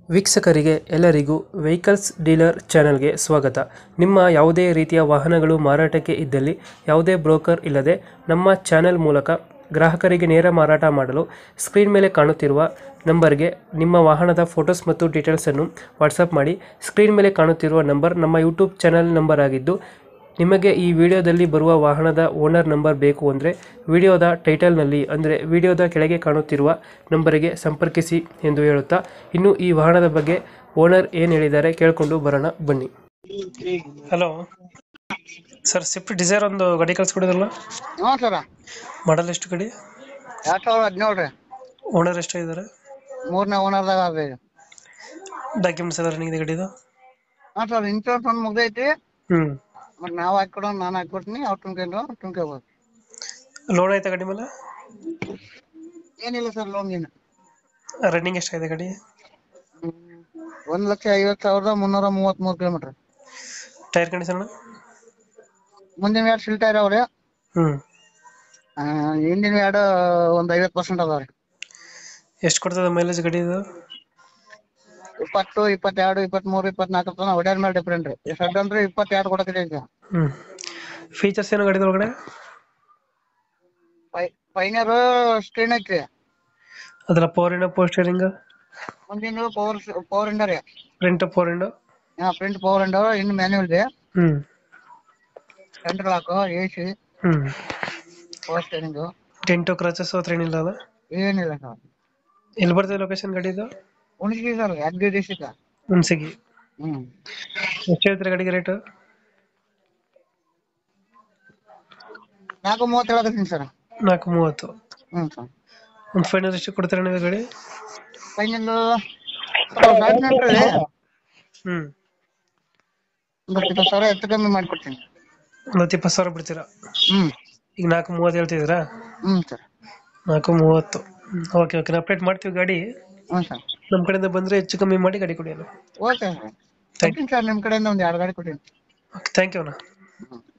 ವೀಕ್ಷಕರಿಗೆ ಎಲ್ಲರಿಗೂ vehicles dealer ಚಾನೆಲ್ಗೆ ಸ್ವಾಗತ ನಿಮ್ಮ ಯಾವುದೇ ರೀತಿಯ ವಾಹನಗಳು ಮಾರಾಟಕ್ಕೆ ಇದ್ದಲ್ಲಿ ಯಾವುದೇ ಬ್ರೋಕರ್ ಇಲ್ಲದೆ ನಮ್ಮ ಚಾನೆಲ್ ಮೂಲಕ ಗ್ರಾಹಕರಿಗೆ ನೇರ ಮಾರಾಟ ಮಾಡಲು ಸ್ಕ್ರೀನ್ ಮೇಲೆ ಕಾಣುತ್ತಿರುವ ನಂಬರ್ಗೆ ನಿಮ್ಮ ವಾಹನದ ಫೋಟೋಸ್ ಮತ್ತು ಡೀಟೇಲ್ಸನ್ನು ವಾಟ್ಸಪ್ ಮಾಡಿ ಸ್ಕ್ರೀನ್ ಮೇಲೆ ಕಾಣುತ್ತಿರುವ ನಂಬರ್ ನಮ್ಮ ಯೂಟ್ಯೂಬ್ ಚಾನೆಲ್ ನಂಬರ್ ಆಗಿದ್ದು ನಿಮಗೆ ಈ ವಿಡಿಯೋದಲ್ಲಿ ಬರುವ ವಾಹನದ ಓನರ್ ನಂಬರ್ ಬೇಕು ಅಂದರೆ ವಿಡಿಯೋದ ಟೈಟಲ್ನಲ್ಲಿ ಅಂದರೆ ವಿಡಿಯೋದ ಕೆಳಗೆ ಕಾಣುತ್ತಿರುವ ನಂಬರಿಗೆ ಸಂಪರ್ಕಿಸಿ ಎಂದು ಹೇಳುತ್ತಾ ಇನ್ನು ಈ ವಾಹನದ ಬಗ್ಗೆ ಓನರ್ ಏನು ಹೇಳಿದ್ದಾರೆ ಕೇಳಿಕೊಂಡು ಬರೋಣ ಬನ್ನಿ ಹಲೋ ಸರ್ ಸ್ವಿಫ್ಟ್ ಡಿಸೈರ್ ಒಂದು ಗಾಡಿ ಕಳಿಸ್ಕೊಡಿದ್ರಲ್ಲ ಹ್ಞೂ ಸರ ಮಾಡಲ್ ಎಷ್ಟು ಗಾಡಿ ಎರಡ್ ಸಾವಿರದ ಹದಿನೇಳು ರೀ ಓನರ್ ಎಷ್ಟು ಇದ್ದಾರೆ ಮೂರನೇ ಓನರ್ದಾಗ ಅದ ಈಗ ಡಾಕ್ಯುಮೆಂಟ್ಸ್ ಎಲ್ಲ ರನ್ನಿಂಗ್ ಇದೆ ಗಾಡಿದು ಹಾಂ ಸರ್ ಇನ್ಶೂರೆನ್ಸ್ ಒಂದು ಮುಗ್ದೈತಿ ಹ್ಞೂ ಮತ್ತೆ ನಾವು ಹಾಕೊಡೋ ನಾನು ಹಾಕೊಡ್ತೀನಿ ಅವ್ರು ತುಂಬ್ಕೊಂಡು ತುಂಬ್ಕೋಬೋದು ಲೋನ್ ಆಯ್ತಾ ಗಾಡಿ ಮೇಲೆ ಏನಿಲ್ಲ ಸರ್ ಲೋನ್ ಏನು ರನ್ನಿಂಗ್ ಎಷ್ಟಾಗಿದೆ ಗಾಡಿ ಒಂದು ಲಕ್ಷ ಐವತ್ತು ಸಾವಿರದ ಮುನ್ನೂರ ಮೂವತ್ತ್ಮೂರು ಕಿಲೋಮೀಟ್ರ್ ಟೈರ್ ಕಂಡೀಷನ್ ಮುಂದಿನ ಎರಡು ಸಿಲ್ ಟೈರ್ ಅವ್ರಿ ಹ್ಞೂ ಹಿಂದಿನ ಎರಡು ಒಂದು ಐವತ್ತು ಪರ್ಸೆಂಟ್ ಅದಾವ ರೀ ಎಷ್ಟು ಕೊಡ್ತದೆ ಮೈಲೇಜ್ ಗಾಡಿ ಇದು ಇಪ್ಪತ್ತು ಇಪ್ಪತ್ತೆರಡು ಇಪ್ಪತ್ತ್ಮೂರು ಇಪ್ಪತ್ನಾಲ್ಕು ತನಕ ಹೊಡ್ಯಾರ ಮೇಲೆ ಡಿಫ್ರೆಂಟ್ ರೀ ಎಷ್ಟು ಅಂದ್ರೆ ಇಪ್ಪತ್ತೆರಡು ಕೊಡಕ್ಕಿದೆ ಈಗ ಹ್ಞೂ ಫೀಚರ್ಸ್ ಏನು ಗಾಡಿದ ಒಳಗಡೆ ಪೈ ಪೈನರ್ ಸ್ಕ್ರೀನ್ ಐತ್ರಿ ಅದರ ಪವರ್ ಇಂಡೋ ಪವರ್ ಸ್ಟೇರಿಂಗ್ ಮುಂದಿನ power power window rear front power window ಹಾಂ ಪ್ರಿಂಟ್ ಪವರ್ ಇಂಡರ್ ಇನ್ನು manual rear hmm central lock A C hmm power steering dent scratches ಹತ್ರ ಏನಿಲ್ಲ ಅದ ಏನಿಲ್ಲ ಸರ್ ಎಲ್ಲಿ ಬರ್ತದೆ ಲೊಕೇಶನ್ ಗಾಡಿ ಇದು ಉಣಿಸ್ಗಿ ಸರ್ ಯಾದಗಿರಿ ಡಿಸ್ಟಿಕ್ ಹುಣಸಿಗಿ ಹ್ಮ್ ಎಷ್ಟು ಹೇಳ್ತೀರಾ ಗಾಡಿಗೆ ರೇಟ್ ನಾಲ್ಕು ಮೂವತ್ತು ಹೇಳಕತ್ತೀನಿ ಸರ್ ನಾಲ್ಕು ಮೂವತ್ತು ಹ್ಞೂ ಸರ್ ಒಂದು ಫೈನಲ್ ಎಷ್ಟು ಕೊಡ್ತೀರಾ ನೀವು ಗಾಡಿ ಫೈನಲ್ ಸಾವಿರದಲ್ಲಿ ಹ್ಮ್ ಒಂದು ಹತ್ತು ಇಪ್ಪತ್ತು ಸಾವಿರ ಹೆಚ್ಚು ಕಮ್ಮಿ ಮಾಡಿಕೊಡ್ತೀನಿ ಒಂದು ಹತ್ತು ಇಪ್ಪತ್ತು ಸಾವಿರ ಬಿಡ್ತೀರಾ ಹ್ಮ್ ಈಗ ನಾಲ್ಕು ಮೂವತ್ತು ಹೇಳ್ತಿದ್ದೀರಾ ಹ್ಮ್ ಸರ್ ನಾಲ್ಕು ಮೂವತ್ತು ಓಕೆ ಓಕೆ ನಾವು ಅಪ್ಡೇಟ್ ಮಾಡ್ತೀವಿ ಗಾಡಿ ಹ್ಞೂ ಸರ್ ನಮ್ಮ ಕಡೆಯಿಂದ ಬಂದರೆ ಹೆಚ್ಚು ಕಮ್ಮಿ ಮಾಡಿ ಗಾಡಿ ಕೊಡಿ ಅಲ್ಲ ಓಕೆ ಸರ್ ಕೊಡ್ತೀನಿ ಸರ್ ನಿಮ್ಮ ಕಡೆಯಿಂದ ಒಂದು ಎರಡು ಗಾಡಿ ಕೊಡ್ತೀನಿ ಓಕೆ ಥ್ಯಾಂಕ್ ಯು ಅಣ್ಣ ಹ್ಞೂ